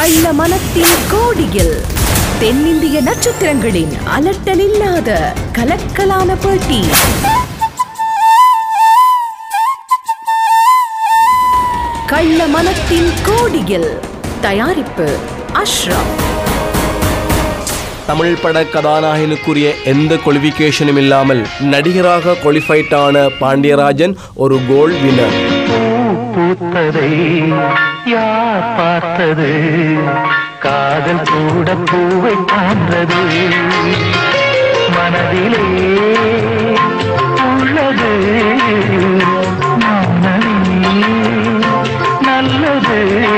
கள்ள மனத்தின் கோடியில் தென்னிந்திய நட்சத்திரங்களின் அலட்டலில்லாத கலக்கலான பேட்டி கள்ள மனத்தின் கோடியில் தயாரிப்பு அஷ்ரப் தமிழ் பட கதாநாயகனுக்குரிய எந்த குவாலிஃபிகேஷனும் இல்லாமல் நடிகராக குவாலிஃபைட் ஆன பாண்டியராஜன் ஒரு கோல்ட் வினர் பூத்ததை யார் பார்த்தது காதல் கூட பூவை போன்றது மனதிலே உள்ளது மனதிலே நல்லது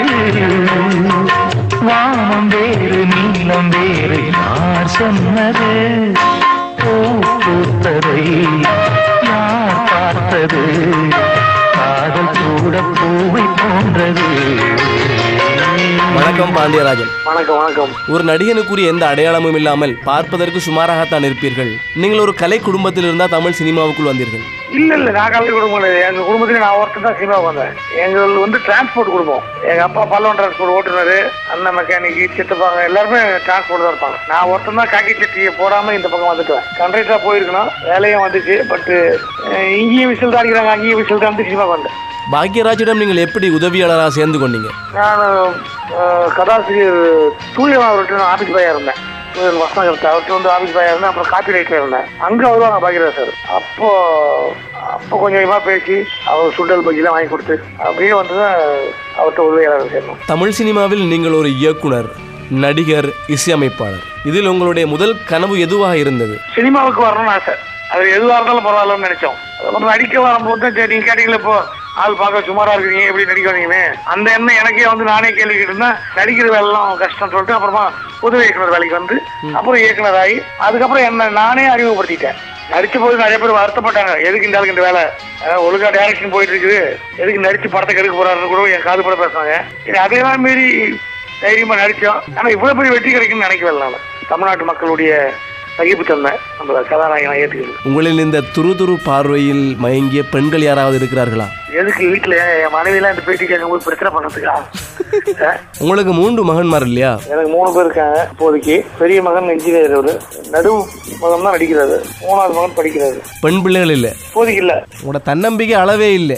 வானம் வேறு நீளம் வேறு யார் சொன்னது பூ பூத்ததை யார் பார்த்தது காதல் கூட பூவை போன்றது வணக்கம் பாண்டியராஜன் வணக்கம் வணக்கம் ஒரு நடிகனுக்குரிய எந்த அடையாளமும் இல்லாமல் பார்ப்பதற்கு சுமாராகத்தான் இருப்பீர்கள் நீங்கள் ஒரு கலை குடும்பத்தில் இருந்தால் தமிழ் சினிமாவுக்குள் வந்தீர்கள் இல்ல இல்ல நான் கல்வி குடும்பம் இல்லை எங்க குடும்பத்துல நான் ஒருத்தர் தான் சினிமாவுக்கு வந்தேன் எங்கள் வந்து டிரான்ஸ்போர்ட் குடும்பம் எங்க அப்பா பல்லவன் டிரான்ஸ்போர்ட் ஓட்டுநர் அண்ணன் மெக்கானிக் சித்தப்பாங்க எல்லாருமே டிரான்ஸ்போர்ட் தான் இருப்பாங்க நான் ஒருத்தன் தான் காக்கி சட்டியை போடாம இந்த பக்கம் வந்துட்டேன் கண்ட்ரைட்டா போயிருக்கணும் வேலையும் வந்துச்சு பட் இங்கேயும் விசில் தான் அடிக்கிறாங்க அங்கேயும் விசில் தான் வந்து சினிமாவுக்கு வந்தேன் பாக்யராஜிடம் நீங்கள் எப்படி உதவியாளராக சேர்ந்து கொண்டீங்க நான் அஹ், கதாசிரியர் சூரியன் அவர்கிட்ட நான் ஆபீஸ் பாயா இருந்தேன் சூரியன் வசனகர்த்தா அவர்கிட்ட வந்து ஆபீஸ் பாயா இருந்தேன் அப்புறம் காப்பி ரைட்ல இருந்தேன் அங்கே வருவாங்க பாக்யராஜ் சார் அப்போ அப்போ கொஞ்சம் கொஞ்சமாக பேசி அவர் சுண்டல் பஜ்ஜிலாம் வாங்கி கொடுத்து அப்படியே வந்து தான் அவர்கிட்ட உதவியாளர் சேரணும் தமிழ் சினிமாவில் நீங்கள் ஒரு இயக்குனர் நடிகர் இசையமைப்பாளர் இதில் உங்களுடைய முதல் கனவு எதுவாக இருந்தது சினிமாவுக்கு வரணும்னு ஆசை அது எதுவாக இருந்தாலும் பரவாயில்லன்னு நினைச்சோம் அப்புறம் நடிக்க வரும்போது தான் சரி நீங்கள் கேட்டீங்களா இப்போ ஆள் பார்க்க சுமாரா இருக்கிறீங்க எப்படி நடிக்க வந்தீங்கன்னு அந்த எண்ணம் எனக்கே வந்து நானே கேள்விக்கிட்டு இருந்தேன் நடிக்கிற வேலைலாம் கஷ்டம் சொல்லிட்டு அப்புறமா உதவி இயக்குனர் வேலைக்கு வந்து அப்புறம் இயக்குனர் ஆகி அதுக்கப்புறம் என்ன நானே அறிமுகப்படுத்திட்டேன் நடிச்ச போது நிறைய பேர் வருத்தப்பட்டாங்க எதுக்கு இந்த ஆளுக்கு இந்த வேலை அஹ் ஒழுங்கா டைரக்ஷன் போயிட்டு இருக்குது எதுக்கு நடிச்சு படத்தை கெடுக்க போறாருன்னு கூட என் காது பட பேசுனாங்க சரி அதெல்லாம் மீறி தைரியமா நடிச்சோம் ஆனா இவ்வளவு பெரிய வெற்றி கிடைக்கும்னு நினைக்கவே இல்லை நான் தமிழ்நாட்டு மக்களுடைய சகிப்புத்தன்மை நம்ம கதாநாயகனை ஏற்றுக்கிறது உங்களில் இந்த துரு துரு பார்வையில் மயங்கிய பெண்கள் யாராவது இருக்கிறார்களா எதுக்கு வீட்டுல என் மனைவிலாம் இந்த பேட்டி கேட்கும்போது பிரச்சனை பண்ணதுக்கா அஹ் உங்களுக்கு மூன்று மகன்மார் இல்லையா எனக்கு மூணு பேர் இருக்காங்க இப்போதைக்கு பெரிய மகன் இன்ஜினியர் அவரு நடு மகன் தான் நடிக்கிறாரு மூணாவது மகன் படிக்கிறாரு பெண் பிள்ளைகள் இல்லை இப்போதைக்கு இல்ல உங்களோட தன்னம்பிக்கை அளவே இல்லை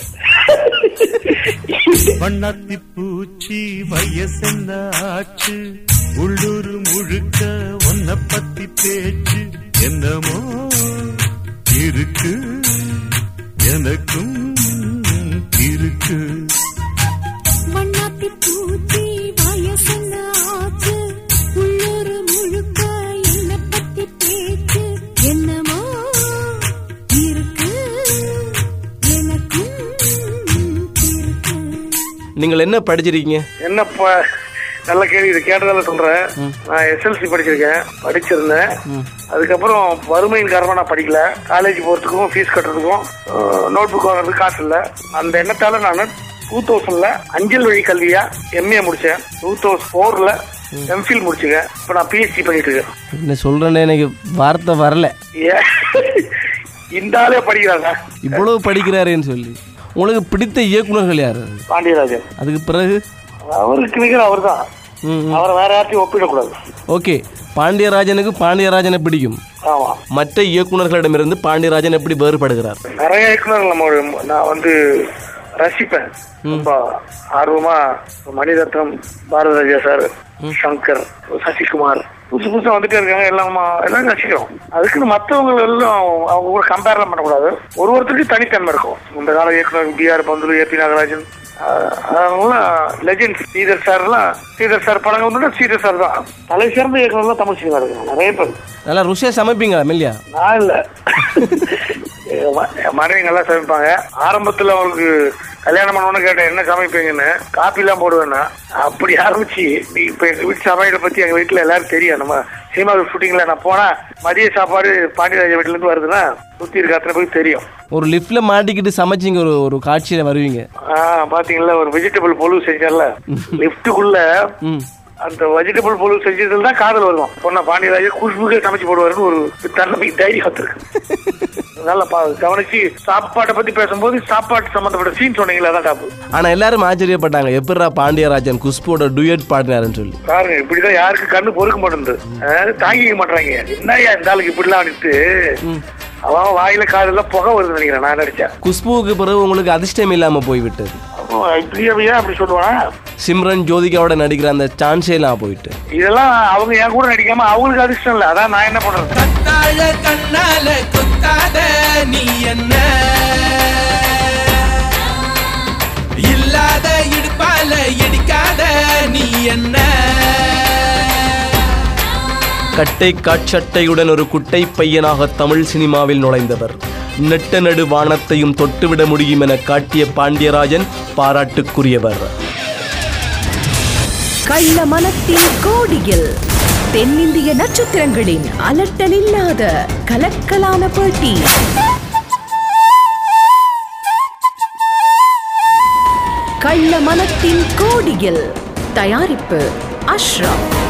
வண்ணாத்தி பூச்சி வயசென்ன ஆச்சு உள்ளூர் முழுக்க ஒன்ன பத்தி பேச்சு என்னமோ இருக்கு எனக்கும் இருக்கு வண்ணாத்தி பூச்சி வயசென்ன ஆச்சு உள்ளூர் முழுக்க என்ன பத்தி பேச்சு என்னமோ இருக்கு எனக்கும் இருக்கு நீங்கள் என்ன படிச்சிருக்கீங்க என்னப்பா நல்ல கேள்வி இது கேட்டதால சொல்றேன் நான் எஸ்எல்சி படிச்சிருக்கேன் படிச்சிருந்தேன் அதுக்கப்புறம் வறுமையின் காரணமா நான் படிக்கல காலேஜ் போறதுக்கும் ஃபீஸ் கட்டுறதுக்கும் நோட் புக் வாங்குறதுக்கு காசு இல்லை அந்த எண்ணத்தால நான் டூ தௌசண்ட்ல அஞ்சல் வழி கல்வியா எம்ஏ முடிச்சேன் டூ தௌசண்ட் ஃபோர்ல எம்ஃபில் முடிச்சுங்க இப்போ நான் பிஹெச்டி பண்ணிட்டு இருக்கேன் என்ன சொல்கிறேன்னு எனக்கு வார்த்தை வரல ஏன் இந்த ஆளே படிக்கிறாங்க இவ்வளவு படிக்கிறாரேன்னு சொல்லி உங்களுக்கு பிடித்த இயக்குனர்கள் யார் பாண்டியராஜன் அதுக்கு பிறகு அவருக்கு நிகர் அவர் தான் ம், அவரை வேற யார்ட்டையும் ஒப்பிடக்கூடாது ஓகே பாண்டியராஜனுக்கு பாண்டியராஜனை பிடிக்கும் ஆமா மற்ற இயக்குனர்களிடமிருந்து பாண்டியராஜன் எப்படி வேறுபடுகிறார் நிறைய இயக்குனர் நம்ம நான் வந்து ரசிப்பேன் ரொம்ப ஆர்வமா மணிரத்னம் பாரதிராஜா சார் சங்கர் சசிகுமார் புதுசு புதுசா வந்துட்டே இருக்காங்க எல்லாம் எல்லாம் ரசிக்கிறோம் அதுக்குன்னு மற்றவங்க எல்லாம் அவங்க கூட கம்பேர்லாம் பண்ணக்கூடாது ஒரு ஒருத்தருக்கு தனித்தன்மை இருக்கும் இந்த கால இயக்குனர் B R Panthulu A P Nagarajan ஆஹ் அவங்களாம் லெஜெண்ட் ஸ்ரீதர் சார்லாம் ஸ்ரீதர் சார் படங்கள் வந்து ஸ்ரீதர் சார் தான் தலை சிறந்த இயக்குனர்லாம் தமிழ் சினிமா இருக்காங்க நிறைய பேர் நல்லா ருசியாக சமைப்பீங்களா மில்லியா நான் இல்ல என் ம- என் மனைவி நல்லா சமைப்பாங்க ஆரம்பத்துல அவங்களுக்கு கல்யாணம் பண்ணவொன்னு கேட்டேன் என்ன சமைப்பீங்கன்னு காப்பி எல்லாம் போடுவேன்னா அப்படி ஆரம்பிச்சு நீ இப்ப எங்க வீட்டு சமையலை பத்தி எங்க வீட்டுல எல்லாரும் தெரியும் நம்ம சினிமா ஷூட்டிங்ல நான் போனா மதிய சாப்பாடு பாண்டியராஜ வீட்டுல இருந்து வருதுன்னா சுத்தி இருக்க அத்தனை பேருக்கு தெரியும் ஒரு லிஃப்ட்ல மாட்டிக்கிட்டு சமைச்சிங்க ஒரு ஒரு காட்சியில வருவீங்க ஆஹ் பாத்தீங்களா ஒரு வெஜிடபிள் பொழு செஞ்சல லிப்டுக்குள்ள ம் அந்த வெஜிடபிள் பொழு செஞ்சதுல தான் காதல் வரும் பொண்ணா பாண்டியராஜ குஷ்புக்கே சமைச்சு போடுவாருன்னு ஒரு தன்னம்பிக்கை தைரியம் வந்துருக்கு நல்லா பா- கவனிச்சு சாப்பாட்டை பத்தி பேசும்போது சாப்பாட்டு சம்பந்தப்பட்ட சீன் சொன்னீங்களா அதான் டாப்பு ஆனா எல்லாரும் ஆச்சரியப்பட்டாங்க எப்படிடா பாண்டியராஜன் குஷ்புவோட டூயட் பாடினாருன்னு சொல்லி பாருங்க இப்படிதான் யாருக்கு கண்ணு பொறுக்க மாட்டேங்குது தாங்கிக்க மாட்டாங்க என்னய்யா இந்த ஆளுக்கு இப்படிலாம் வந்துட்டு அவன் வாயில காதுல புகை வருது நினைக்கிறேன் நான் நடிச்சேன் குஷ்புவுக்கு பிறகு உங்களுக்கு அதிர்ஷ்டம் இல்லாம போய்விட்டது அப்போ இப்படியே அப்படி சொல்லுவானா சிம்ரன் ஜோதிகாவோட நடிக்கிற அந்த சான்ஸே எல்லாம் போயிட்டு இதெல்லாம் அவங்க என் கூட நடிக்காம அவங்களுக்கு அதிர்ஷ்டம் இல்லை அதான் நான் என்ன பண்றது கத்தாழ கண்ணால குத்தாத நீ என்ன இல்லாத இடுப்பால இடிக்காத நீ என்ன கட்டை காட்சட்டையுடன் ஒரு குட்டை பையனாக தமிழ் சினிமாவில் நுழைந்தவர் நெட்ட நடு வானத்தையும் தொட்டுவிட முடியும் என காட்டிய பாண்டியராஜன் பாராட்டுக்குரியவர் கள்ள மனத்தின் கோடியில் தென்னிந்திய நட்சத்திரங்களின் அலட்டலில்லாத கலக்கலான பேட்டி கள்ள மனத்தின் கோடியில் தயாரிப்பு அஷ்ரப்